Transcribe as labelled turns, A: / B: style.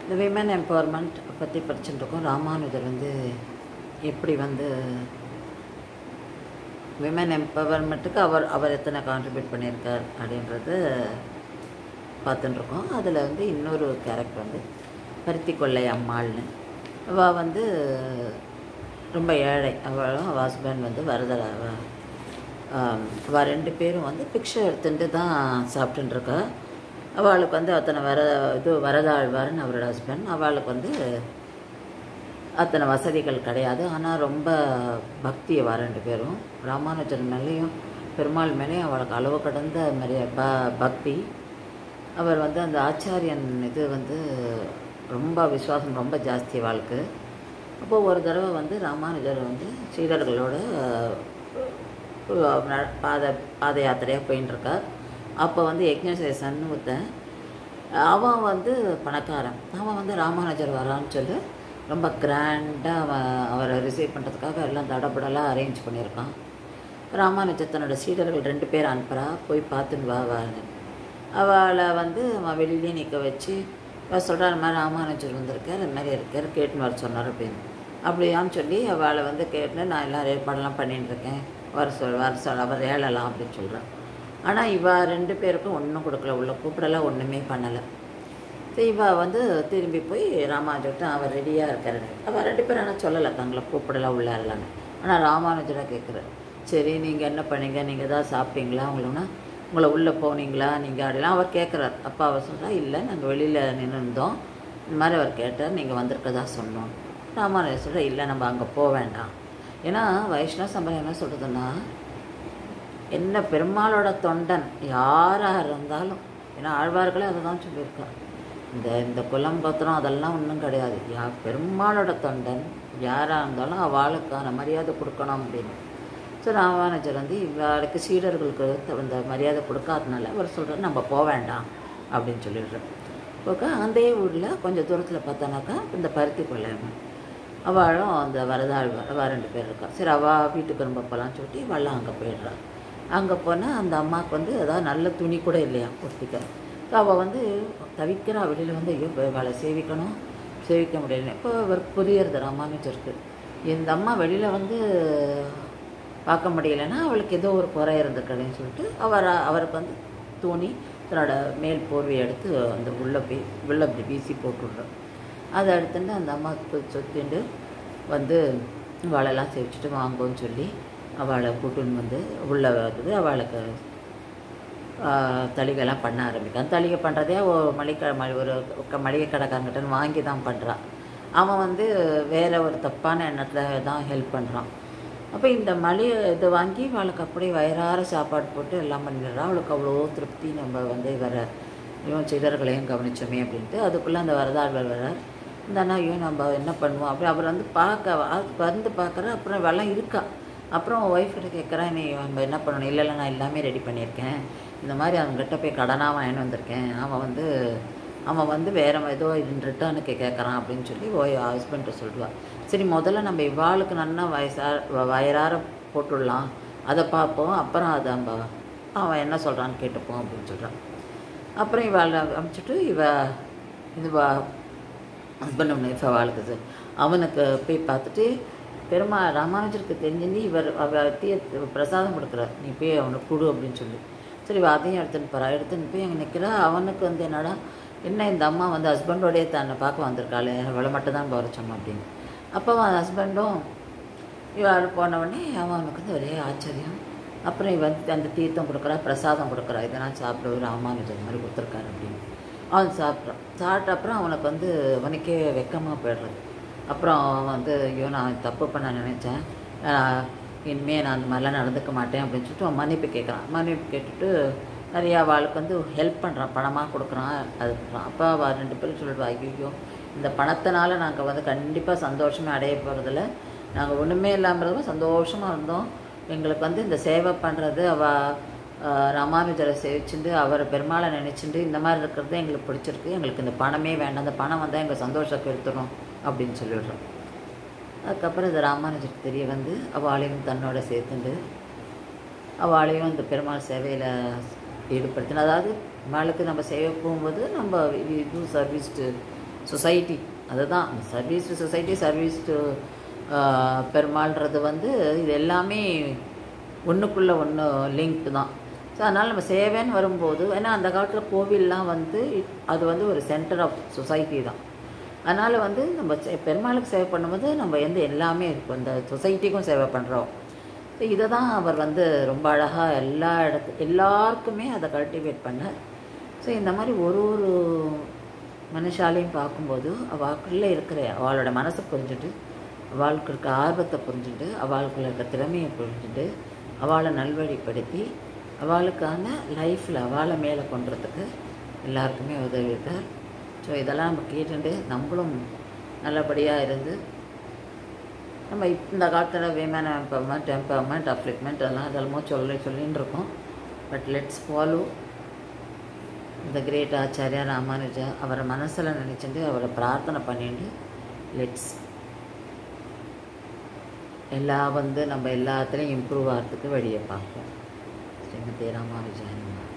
A: இந்த women empowerment பற்றி படிச்சுட்டு இருக்கோம் ராமானுஜர் வந்து எப்படி வந்து விமன் எம்பவர்மெண்ட்டுக்கு அவர் அவர் எத்தனை கான்ட்ரிபியூட் பண்ணியிருக்கார் அப்படின்றது பார்த்துட்டு இருக்கோம் அதில் வந்து இன்னொரு கேரக்டர் வந்து பருத்தி கொள்ளை அம்மாள்னு அவள் வந்து ரொம்ப ஏழை அவளும் அவள் ஹஸ்பண்ட் வந்து வரதர அவள் ரெண்டு பேரும் வந்து பிக்ஷை எடுத்துட்டு தான் சாப்பிட்டுட்டு இருக்கா அவளுக்கு வந்து அத்தனை வர இது வரதாழ்வார்னு அவரோட ஹஸ்பண்ட் அவளுக்கு வந்து அத்தனை வசதிகள் கிடையாது ஆனால் ரொம்ப பக்தி அவள் ரெண்டு பேரும் ராமானுஜர் மேலேயும் பெருமாள் மேலேயும் அவளுக்கு அளவு கடந்த நிறைய ப பக்தி அவர் வந்து அந்த ஆச்சாரியன் இது வந்து ரொம்ப விசுவாசம் ரொம்ப ஜாஸ்தி அவளுக்கு அப்போது ஒரு தடவை வந்து ராமானுஜர் வந்து சீடர்களோட ந- பாத பாத யாத்திரையாக போயின்னு இருக்கார் அப்போ வந்து யக்ஞசேசன் ஒருத்தன் அவன் வந்து பணக்காரன் அவன் வந்து ராமானுஜர் வரான்னு சொல்லி ரொம்ப கிராண்டாக அவன் அவரை ரிசீவ் பண்ணுறதுக்காக எல்லாம் தடபடலாக அரேஞ்ச் பண்ணியிருக்கான் ராமானுஜர் தன்னோட சீடர்கள் ரெண்டு பேர் அனுப்புகிறா போய் பார்த்துன்னு வா வான்னு அவளை வந்து அவன் வெளியிலே நிற்க வச்சு அவள் சொல்கிறா இந்த மாதிரி ராமானுஜர் வந்திருக்கார் இந்த மாதிரி இருக்கார் கேட்டுன்னு வர சொன்னார் அப்படின்னு அப்படியான்னு சொல்லி அவளை வந்து கேட்டு நான் எல்லாம் ஏற்பாடெல்லாம் பண்ணிட்டு இருக்கேன் வர சொல் வர சொல் அவர் ஏழலாம் அப்படின்னு சொல்கிறான் ஆனால் இவ ரெண்டு பேருக்கும் ஒன்றும் கொடுக்கல உள்ள கூப்பிடலாம் ஒன்றுமே பண்ணலை சரி இவ வந்து திரும்பி போய் ராமானுஜர்கிட்ட அவர் ரெடியாக இருக்காரு அவள் ரெண்டு பேரும் ஆனால் சொல்லலை தங்களை கூப்பிடலாம் உள்ள இல்லைன்னு ஆனால் ராமானுஜராக கேட்குறாரு சரி நீங்கள் என்ன பண்ணீங்க நீங்கள் தான் சாப்பிட்டீங்களா உங்களுன்னா உங்களை உள்ளே போனீங்களா நீங்கள் அப்படிலாம் அவர் கேட்குறார் அப்பா அவர் சொல்கிறா இல்லை நாங்கள் வெளியில் நின்று இருந்தோம் இந்த மாதிரி அவர் கேட்டார் நீங்கள் வந்திருக்கதா சொன்னோம் ராமானுஜர் சொல்கிறா இல்லை நம்ம அங்கே போக வேண்டாம் ஏன்னா வைஷ்ணவ சம்பிரதாயம் என்ன சொல்கிறதுன்னா என்ன பெருமாளோட தொண்டன் யாராக இருந்தாலும் ஏன்னா ஆழ்வார்களே அதை தான் சொல்லியிருக்கார் இந்த இந்த குலம் கோத்திரம் அதெல்லாம் ஒன்றும் கிடையாது யா பெருமாளோட தொண்டன் யாராக இருந்தாலும் அவளுக்கான மரியாதை கொடுக்கணும் அப்படின்னு ஸோ ராமானுஜர் வந்து இவளுக்கு சீடர்களுக்கு அந்த மரியாதை கொடுக்காதனால அவர் சொல்கிறார் நம்ம போக வேண்டாம் அப்படின்னு சொல்லிடுறார் போக்கா அந்த ஊரில் கொஞ்சம் தூரத்தில் பார்த்தோன்னாக்கா இந்த பருத்தி கொள்ளை அவளும் அந்த வரதாழ்வார் அவள் ரெண்டு பேர் இருக்கா சரி அவள் வீட்டுக்கு ரொம்ப போகலான்னு சொல்லிட்டு இவெல்லாம் அங்கே போயிடுறா அங்கே போனால் அந்த அம்மாவுக்கு வந்து ஏதாவது நல்ல துணி கூட இல்லையா ஒட்டிக்க அவள் வந்து தவிக்கிறா வெளியில் வந்து ஐயோ அவளை சேவிக்கணும் சேவிக்க முடியல இப்போ அவர் புரியுறது ராமானுஜருக்கு இந்த அம்மா வெளியில் வந்து பார்க்க முடியலைன்னா அவளுக்கு ஏதோ ஒரு குறை இருந்திருக்கேன்னு சொல்லிட்டு அவர் அவருக்கு வந்து துணி தன்னோட மேல் போர்வையை எடுத்து அந்த உள்ள போய் உள்ள அப்படி வீசி போட்டுடுறார் அதை எடுத்துட்டு அந்த அம்மாவுக்கு சொத்திண்டு வந்து அவளெல்லாம் சேவிச்சுட்டு வாங்கோன்னு சொல்லி அவளை கூட்டுன்னு வந்து உள்ள வந்து அவளுக்கு ஆஹ், தளிகைலாம் பண்ண ஆரம்பிக்கான் தளிகை பண்ணுறதே ஒரு மளிகை ம- ஒரு க- மளிகை கடைக்காரங்கிட்ட வாங்கி தான் பண்ணுறான் அவன் வந்து வேற ஒரு தப்பான எண்ணத்தில் தான் ஹெல்ப் பண்ணுறான் அப்போ இந்த மளிகை இது வாங்கி அவளுக்கு அப்படியே வயிறார சாப்பாடு போட்டு எல்லாம் பண்ணிடுறான் அவளுக்கு அவ்வளோ திருப்தி நம்ம வந்து வர இவன் சிதர்களையும் கவனிச்சோமே அப்படின்ட்டு அதுக்குள்ளே அந்த வரதாழ்வர் வரார் இந்த அண்ணா ஐயோ நம்ம என்ன பண்ணுவோம் அப்படி அவர் வந்து பார்க்க வ- வந்து பார்க்குற அப்புறம் வெள்ளம் இருக்கா அப்புறம் ஒய்ஃப் கிட்ட கேட்குறேன் நீ நம்ம என்ன பண்ணணும் இல்லை இல்லை நான் எல்லாமே ரெடி பண்ணியிருக்கேன் இந்த மாதிரி அவங்ககிட்ட போய் கடனாக வாங்கிட்டு வந்திருக்கேன் அவன் வந்து அவன் வந்து வேற ஏதோ ரிட்டர்னுக்கு கேட்குறான் அப்படின்னு சொல்லி ஓய் ஹஸ்பண்ட்டை சொல்லுவாள் சரி முதல்ல நம்ம இவாளுக்கு நல்லா வயசா வ- வயிறார போட்டுடலாம் அதை பார்ப்போம் அப்புறம் அதை நம்ம அவன் என்ன சொல்கிறான்னு கேட்டுப்போம் அப்படின்னு சொல்கிறான் அப்புறம் இவாளை அனுப்பிச்சிட்டு இவ இது வா ஹஸ்பண்ட் ஒய்ஃப் அவளுக்கு அவனுக்கு போய் பார்த்துட்டு பெருமா ராமானுஜருக்கு தெரிஞ்சுன்னு இவர் அவ தீய பிரசாதம் கொடுக்குறார் நீ போய் அவனுக்கு கொடு அப்படின்னு சொல்லி சரி இவ அதையும் எடுத்துன்னு போகிறா எடுத்துன்னு போய் அங்கே நிற்கிறா அவனுக்கு வந்து என்னடா என்ன இந்த அம்மா வந்து ஹஸ்பண்டோடய தன்னை பார்க்க வந்திருக்காளே அவளை மட்டும் தான் போகிற சொன்னோம் அப்படின்னு அப்போ அவன் ஹஸ்பண்டும் இவள் போனவொடனே அவன் அவனுக்கு வந்து ஒரே ஆச்சரியம் அப்புறம் இவன் அந்த தீர்த்தம் கொடுக்குறா பிரசாதம் கொடுக்குறா இதெல்லாம் சாப்பிட ராமானுஜர் மாதிரி கொடுத்துருக்காரு அப்படின்னு அவன் சாப்பிட்றான் சாப்பிட்ட அப்புறம் அவனுக்கு வந்து அவனுக்கே வெக்கமாக போயிடுறது அப்புறம் அவன் வந்து ஐயோ நான் தப்பு பண்ண நினச்சேன் இனிமேல் நான் அந்த மாதிரிலாம் நடந்துக்க மாட்டேன் அப்படின்னு சொல்லிட்டு அவன் மன்னிப்பு கேட்குறான் மன்னிப்பு கேட்டுட்டு நிறையா அவளுக்கு வந்து ஹெல்ப் பண்ணுறான் பணமாக கொடுக்குறான் அது பண்ணுறான் அப்போ அவள் ரெண்டு பேரும் சொல்லிடுவா ஐயோ இந்த பணத்தினால நாங்கள் வந்து கண்டிப்பாக சந்தோஷமே அடைய போகிறதில்ல நாங்கள் ஒன்றுமே இல்லாமல் இருந்தோம் சந்தோஷமாக இருந்தோம் எங்களுக்கு வந்து இந்த சேவை பண்ணுறது அவள் ராமானுஜரை சேவிச்சுட்டு அவரை பெருமாளை நினச்சிட்டு இந்த மாதிரி இருக்கிறது எங்களுக்கு பிடிச்சிருக்கு எங்களுக்கு இந்த பணமே வேண்டாம் அந்த பணம் வந்தால் எங்கள் சந்தோஷத்தை எடுத்துரும் அப்படின்னு சொல்லிடுறோம் அதுக்கப்புறம் இந்த ராமானுஜருக்கு தெரிய வந்து அவளையும் தன்னோட சேர்த்துண்டு அவளையும் இந்த பெருமாள் சேவையில் ஈடுபடுத்தின அதாவது பெருமாளுக்கு நம்ம சேவை போகும்போது நம்ம இது சர்வீஸ் டு சொசைட்டி அதுதான் service to society service to பெருமாள்ன்றது வந்து இது எல்லாமே ஒன்றுக்குள்ளே ஒன்று லிங்க் தான் ஸோ அதனால் நம்ம சேவைன்னு வரும்போது ஏன்னா அந்த காலத்தில் கோவில்லாம் வந்து அது வந்து ஒரு சென்டர் ஆஃப் சொசைட்டி தான் அதனால் வந்து நம்ம சே- பெருமாளுக்கு சேவை பண்ணும்போது நம்ம எந்த எல்லாமே இருக்கும் இந்த சொசைட்டிக்கும் சேவை பண்ணுறோம் ஸோ இதை தான் அவர் வந்து ரொம்ப அழகாக எல்லா இடத்து எல்லாருக்குமே அதை கல்டிவேட் பண்ண ஸோ இந்த மாதிரி ஒரு ஒரு மனுஷாலையும் பார்க்கும்போது அவளுக்குள்ளே இருக்கிற அவளோட மனசை புரிஞ்சுட்டு அவளுக்கு இருக்க ஆர்வத்தை புரிஞ்சுட்டு அவளுக்குள்ள இருக்க திறமையை புரிஞ்சுட்டு அவளை நல்வழிப்படுத்தி அவளுக்கான லைஃப்பில் அவளை மேலே கொண்டுறதுக்கு எல்லாருக்குமே உதவியிருக்கார் ஸோ இதெல்லாம் நம்ம கேட்டுட்டு நம்மளும் நல்லபடியாக இருந்து நம்ம இப்ப இந்த காலத்தில் விமன் எம்பவர்மெண்ட் எம்பவர்மெண்ட் அப்ளிக்மெண்ட் அதெல்லாம் அதெல்லாமோ சொல்லி சொல்லின்னு இருக்கோம் பட் லெட்ஸ் ஃபாலோ இந்த கிரேட் ஆச்சாரியா ராமானுஜா அவரை மனசில் நினச்சிட்டு அவரை பிரார்த்தனை பண்ணிட்டு லெட்ஸ் எல்லா வந்து நம்ம எல்லாத்துலேயும் இம்ப்ரூவ் ஆகிறதுக்கு வழியை பார்ப்போம் ஸ்ரீமதி ராமானுஜா